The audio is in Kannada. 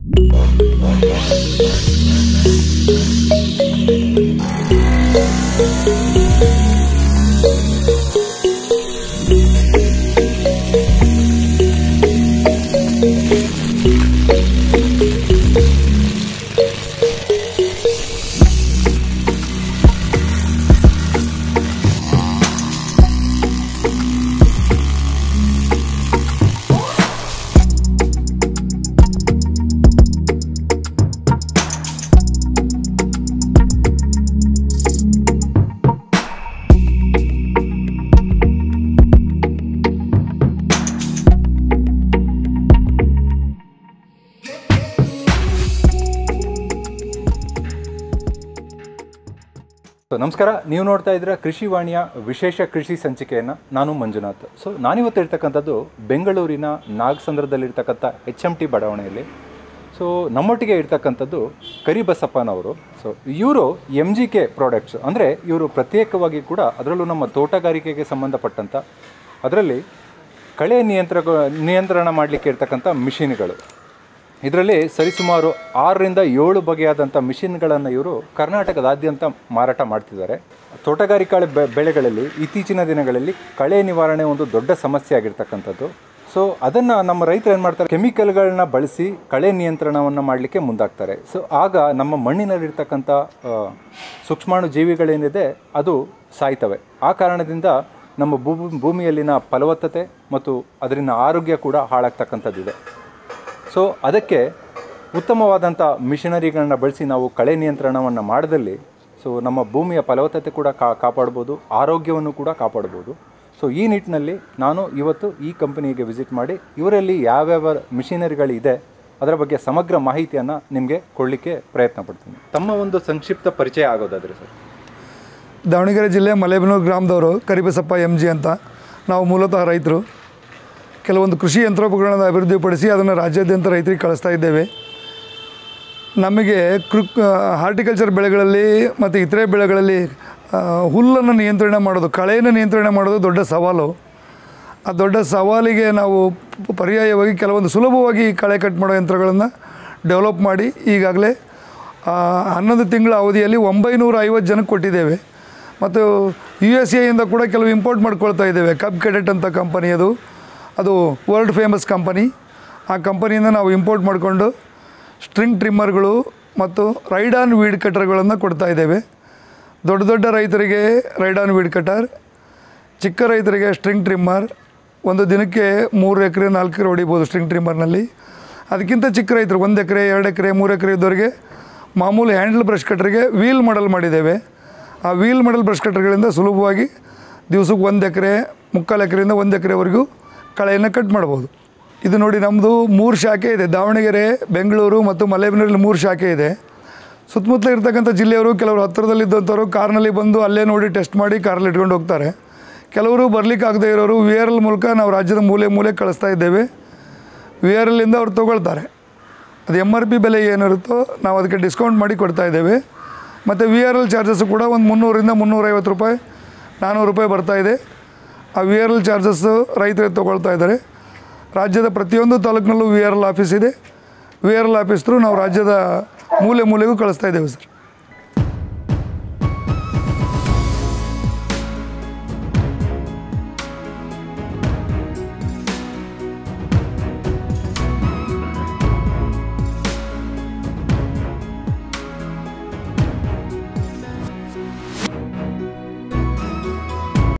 ಸೊ ನಮಸ್ಕಾರ ನೀವು ನೋಡ್ತಾ ಇದ್ದೀರಾ ಕೃಷಿ ವಾಣಿಯ ವಿಶೇಷ ಕೃಷಿ ಸಂಚಿಕೆಯನ್ನು ನಾನು ಮಂಜುನಾಥ್ ಸೊ ನಾನಿವತ್ತು ಇರ್ತಕ್ಕಂಥದ್ದು ಬೆಂಗಳೂರಿನ ನಾಗಸಂದ್ರದಲ್ಲಿರ್ತಕ್ಕಂಥ ಎಚ್ ಎಮ್ ಟಿ ಬಡಾವಣೆಯಲ್ಲಿ ಸೊ ನಮ್ಮೊಟ್ಟಿಗೆ ಇರ್ತಕ್ಕಂಥದ್ದು ಕರಿಬಸಪ್ಪನವರು ಸೊ ಇವರು ಎಮ್ ಜಿ ಕೆ ಪ್ರಾಡಕ್ಟ್ಸ್ ಅಂದರೆ ಇವರು ಪ್ರತ್ಯೇಕವಾಗಿ ಕೂಡ ಅದರಲ್ಲೂ ನಮ್ಮ ತೋಟಗಾರಿಕೆಗೆ ಸಂಬಂಧಪಟ್ಟಂಥ ಅದರಲ್ಲಿ ಕಳೆ ನಿಯಂತ್ರ ನಿಯಂತ್ರಣ ಮಾಡಲಿಕ್ಕೆ ಇರ್ತಕ್ಕಂಥ ಮಿಷಿನ್ಗಳು ಇದರಲ್ಲಿ ಸರಿಸುಮಾರು ಆರರಿಂದ ಏಳು ಬಗೆಯಾದಂಥ ಮಿಷಿನ್ಗಳನ್ನು ಇವರು ಕರ್ನಾಟಕದಾದ್ಯಂತ ಮಾರಾಟ ಮಾಡ್ತಿದ್ದಾರೆ ತೋಟಗಾರಿಕಾ ಬೆ ಬೆಳೆಗಳಲ್ಲಿ ಇತ್ತೀಚಿನ ದಿನಗಳಲ್ಲಿ ಕಳೆ ನಿವಾರಣೆ ಒಂದು ದೊಡ್ಡ ಸಮಸ್ಯೆ ಆಗಿರ್ತಕ್ಕಂಥದ್ದು ಸೊ ಅದನ್ನು ನಮ್ಮ ರೈತರು ಏನು ಮಾಡ್ತಾರೆ ಕೆಮಿಕಲ್ಗಳನ್ನ ಬಳಸಿ ಕಳೆ ನಿಯಂತ್ರಣವನ್ನು ಮಾಡಲಿಕ್ಕೆ ಮುಂದಾಗ್ತಾರೆ ಸೊ ಆಗ ನಮ್ಮ ಮಣ್ಣಿನಲ್ಲಿರ್ತಕ್ಕಂಥ ಆ, ಸೂಕ್ಷ್ಮಾಣು ಜೀವಿಗಳೇನಿದೆ ಅದು ಸಾಯ್ತವೆ ಆ ಕಾರಣದಿಂದ ನಮ್ಮ ಭೂ ಭೂಮಿಯಲ್ಲಿನ ಫಲವತ್ತತೆ ಮತ್ತು ಅದರಿನ ಆರೋಗ್ಯ ಕೂಡ ಹಾಳಾಗ್ತಕ್ಕಂಥದ್ದಿದೆ ಸೊ ಅದಕ್ಕೆ ಉತ್ತಮವಾದಂಥ ಮಿಷನರಿಗಳನ್ನ ಬಳಸಿ ನಾವು ಕಳೆ ನಿಯಂತ್ರಣವನ್ನು ಮಾಡಿದಲ್ಲಿ ಸೊ ನಮ್ಮ ಭೂಮಿಯ ಫಲವತ್ತತೆ ಕೂಡ ಕಾ ಕಾಪಾಡ್ಬೋದು ಆರೋಗ್ಯವನ್ನು ಕೂಡ ಕಾಪಾಡ್ಬೋದು ಸೊ ಈ ನಿಟ್ಟಿನಲ್ಲಿ ನಾನು ಇವತ್ತು ಈ ಕಂಪನಿಗೆ ವಿಸಿಟ್ ಮಾಡಿ ಇವರಲ್ಲಿ ಯಾವ್ಯಾವ ಮಿಷಿನರಿಗಳಿದೆ ಅದರ ಬಗ್ಗೆ ಸಮಗ್ರ ಮಾಹಿತಿಯನ್ನು ನಿಮಗೆ ಕೊಡಲಿಕ್ಕೆ ಪ್ರಯತ್ನ ಪಡ್ತೀನಿ ತಮ್ಮ ಒಂದು ಸಂಕ್ಷಿಪ್ತ ಪರಿಚಯ ಆಗೋದಾದರೆ ಸರ್ ದಾವಣಗೆರೆ ಜಿಲ್ಲೆ ಮಲೇಬೆನ್ನೂರು ಗ್ರಾಮದವರು ಕರಿಬಸಪ್ಪ ಎಮ್ ಜಿ ಅಂತ ನಾವು ಮೂಲತಃ ರೈತರು ಕೆಲವೊಂದು ಕೃಷಿ ಯಂತ್ರೋಪಕರಣಗಳನ್ನು ಅಭಿವೃದ್ಧಿಪಡಿಸಿ ಅದನ್ನು ರಾಜ್ಯಾದ್ಯಂತ ರೈತರಿಗೆ ಕಳಿಸ್ತಾ ಇದ್ದೇವೆ ನಮಗೆ ಕೃ ಹಾರ್ಟಿಕಲ್ಚರ್ ಬೆಳೆಗಳಲ್ಲಿ ಮತ್ತು ಇತರೆ ಬೆಳೆಗಳಲ್ಲಿ ಆ, ಹುಲ್ಲನ್ನು ನಿಯಂತ್ರಣ ಮಾಡೋದು ಕಳೆಯನ್ನು ನಿಯಂತ್ರಣ ಮಾಡೋದು ದೊಡ್ಡ ಸವಾಲು ಆ ದೊಡ್ಡ ಸವಾಲಿಗೆ ನಾವು ಪ- ಪರ್ಯಾಯವಾಗಿ ಕೆಲವೊಂದು ಸುಲಭವಾಗಿ ಕಳೆ ಕಟ್ ಮಾಡೋ ಯಂತ್ರಗಳನ್ನು ಡೆವಲಪ್ ಮಾಡಿ ಈಗಾಗಲೇ ಆ, ಹನ್ನೊಂದು ತಿಂಗಳ ಅವಧಿಯಲ್ಲಿ ಒಂಬೈನೂರ ಐವತ್ತು ಜನಕ್ಕೆ ಕೊಟ್ಟಿದ್ದೇವೆ ಮತ್ತು ಯು ಎಸ್ ಎಯಿಂದ ಕೂಡ ಕೆಲವು ಇಂಪೋರ್ಟ್ ಮಾಡ್ಕೊಳ್ತಾ ಇದ್ದೇವೆ ಕಬ್ ಕೆಡೆಟ್ ಅಂತ ಕಂಪನಿ ಅದು ಅದು ವರ್ಲ್ಡ್ ಫೇಮಸ್ ಕಂಪನಿ ಆ ಕಂಪನಿಯಿಂದ ನಾವು ಇಂಪೋರ್ಟ್ ಮಾಡಿಕೊಂಡು ಸ್ಟ್ರಿಂಗ್ ಟ್ರಿಮ್ಮರ್ಗಳು ಮತ್ತು ರೈಡಾನ್ ವೀಡ್ ಕಟರ್ಗಳನ್ನು ಕೊಡ್ತಾ ಇದ್ದೇವೆ ದೊಡ್ಡ ದೊಡ್ಡ ರೈತರಿಗೆ ರೈಡಾನ್ ವೀಡ್ ಕಟರ್ ಚಿಕ್ಕ ರೈತರಿಗೆ ಸ್ಟ್ರಿಂಗ್ ಟ್ರಿಮ್ಮರ್ ಒಂದು ದಿನಕ್ಕೆ ಮೂರು ಎಕರೆ ನಾಲ್ಕು ಎಕರೆ ಹೊಡಿಬೋದು ಸ್ಟ್ರಿಂಗ್ ಟ್ರಿಮ್ಮರ್ನಲ್ಲಿ ಅದಕ್ಕಿಂತ ಚಿಕ್ಕ ರೈತರು ಒಂದು ಎಕರೆ ಎರಡು ಎಕರೆ ಮೂರು ಎಕರೆ ಇದ್ದವರಿಗೆ ಮಾಮೂಲಿ ಹ್ಯಾಂಡಲ್ ಬ್ರಷ್ ಕಟ್ರಿಗೆ ವೀಲ್ ಮಾಡಲ್ ಮಾಡಿದ್ದೇವೆ ಆ ವೀಲ್ ಮಾಡಲ್ ಬ್ರಷ್ ಕಟ್ರ್ಗಳಿಂದ ಸುಲಭವಾಗಿ ದಿವ್ಸಕ್ಕೆ ಒಂದು ಎಕರೆ ಮುಕ್ಕಾಲು ಎಕರೆಯಿಂದ ಒಂದು ಎಕರೆವರೆಗೂ ಕಳೆಯನ್ನು ಕಟ್ ಮಾಡ್ಬೋದು ಇದು ನೋಡಿ ನಮ್ಮದು ಮೂರು ಶಾಖೆ ಇದೆ ದಾವಣಗೆರೆ ಬೆಂಗಳೂರು ಮತ್ತು ಮಲೆಬೆನ್ನೂರಲ್ಲಿ ಮೂರು ಶಾಖೆ ಇದೆ ಸುತ್ತಮುತ್ತಲ ಇರ್ತಕ್ಕಂಥ ಜಿಲ್ಲೆಯವರು ಕೆಲವರು ಹತ್ತಿರದಲ್ಲಿದ್ದಂಥವ್ರು ಕಾರ್ನಲ್ಲಿ ಬಂದು ಅಲ್ಲೇ ನೋಡಿ ಟೆಸ್ಟ್ ಮಾಡಿ ಕಾರಲ್ಲಿ ಇಟ್ಕೊಂಡು ಹೋಗ್ತಾರೆ ಕೆಲವರು ಬರ್ಲಿಕ್ಕೆ ಆಗದೆ ಇರೋರು ವಿ ಆರ್ ಎಲ್ ಮೂಲಕ ನಾವು ರಾಜ್ಯದ ಮೂಲೆ ಮೂಲೆ ಕಳಿಸ್ತಾ ಇದ್ದೇವೆ ವಿ ಆರ್ ಎಲ್ಲಿಂದ ಅವ್ರು ತೊಗೊಳ್ತಾರೆ ಅದು ಎಮ್ ಆರ್ ಪಿ ಬೆಲೆ ಏನಿರುತ್ತೋ ನಾವು ಅದಕ್ಕೆ ಡಿಸ್ಕೌಂಟ್ ಮಾಡಿ ಕೊಡ್ತಾ ಇದ್ದೇವೆ ಮತ್ತು ವಿ ಆರ್ ಎಲ್ ಚಾರ್ಜಸ್ಸು ಕೂಡ ಒಂದು ಮುನ್ನೂರಿಂದ ಮುನ್ನೂರೈವತ್ತು ರೂಪಾಯಿ ನಾನ್ನೂರು ರೂಪಾಯಿ ಬರ್ತಾ ಇದೆ ಆ ವಿ ಆರ್ ಎಲ್ ಚಾರ್ಜಸ್ಸು ರೈತರು ತೊಗೊಳ್ತಾ ಇದ್ದಾರೆ ರಾಜ್ಯದ ಪ್ರತಿಯೊಂದು ತಾಲೂಕಿನಲ್ಲೂ ವಿ ಆರ್ ಎಲ್ ಆಫೀಸ್ ಇದೆ V R L office through ನಾವು ರಾಜ್ಯದ ಮೂಲೆ ಮೂಲೆಗೂ ಕಳಿಸ್ತಾ ಇದ್ದೇವೆ ಸರ್